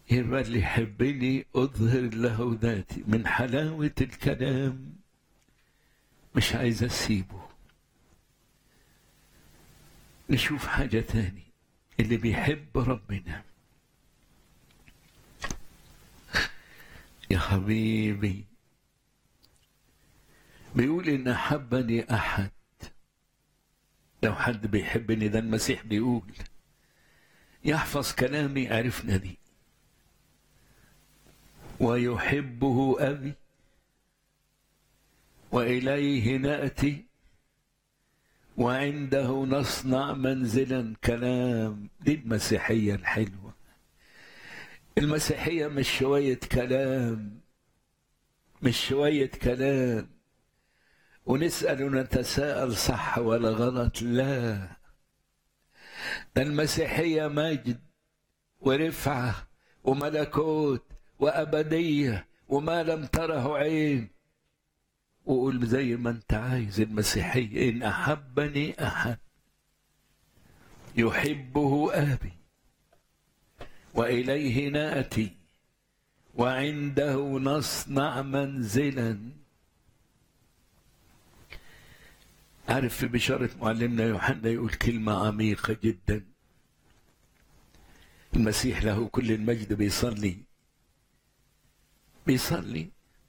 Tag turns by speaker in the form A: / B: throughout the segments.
A: يبقى اللي يحبني أظهر له ذاتي من حلاوة الكلام مش عايز أسيبه نشوف حاجة تاني اللي بيحب ربنا يا حبيبي بيقول إن أحبني أحد لو حد بيحبني ده المسيح بيقول يحفظ كلامي عرفنا دي ويحبه أبي وإليه نأتي وعنده نصنع منزلا كلام دي المسيحية الحلوة المسيحية مش شوية كلام مش شوية كلام ونسأل ونتساءل صح ولا غلط لا ده المسيحية مجد ورفعة وملكوت وأبدية وما لم تره عين وقول زي ما انت عايز المسيحية إن أحبني أحد يحبه أبي وإليه نأتي وعنده نصنع منزلا عارف في بشارة معلمنا يوحنا يقول كلمة عميقة جدا المسيح له كل المجد بيصلي بيصلي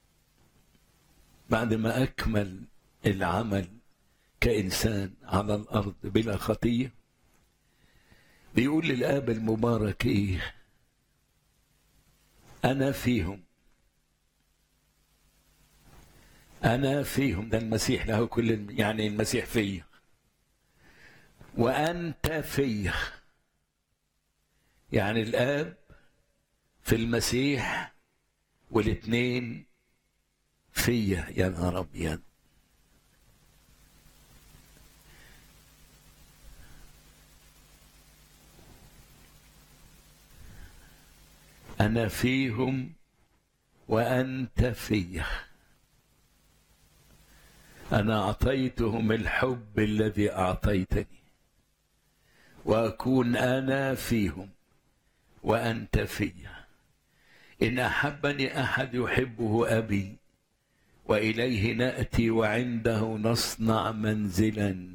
A: بعد ما أكمل العمل كإنسان على الأرض بلا خطية بيقول للآب المبارك إيه أنا فيهم أنا فيهم ده المسيح له كل يعني المسيح فيا وأنت فيا يعني الآب في المسيح والاثنين فيا يا نهار أبيض أنا فيهم وأنت فيا أنا أعطيتهم الحب الذي أعطيتني وأكون أنا فيهم وأنت فيا إن أحبني أحد يحبه أبي وإليه نأتي وعنده نصنع منزلا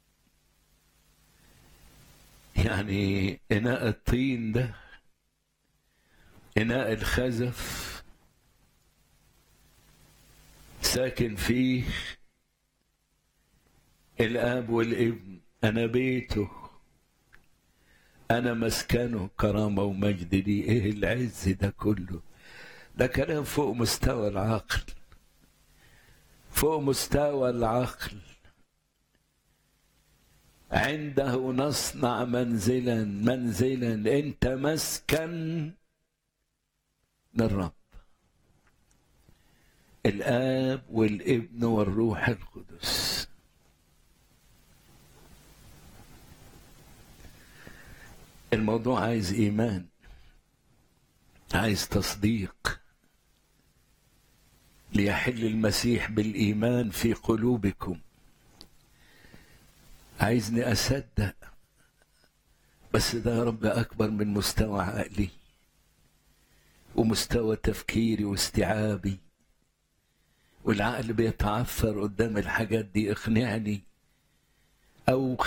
A: يعني إناء الطين ده إناء الخزف ساكن فيه الاب والابن انا بيته انا مسكنه كرامه ومجد لي ايه العز ده كله ده كلام فوق مستوى العقل فوق مستوى العقل عنده نصنع منزلا منزلا انت مسكن للرب الاب والابن والروح القدس الموضوع عايز ايمان عايز تصديق ليحل المسيح بالايمان في قلوبكم عايزني اصدق بس ده يا رب اكبر من مستوى عقلي ومستوى تفكيري واستيعابي والعقل بيتعثر قدام الحاجات دي اقنعني او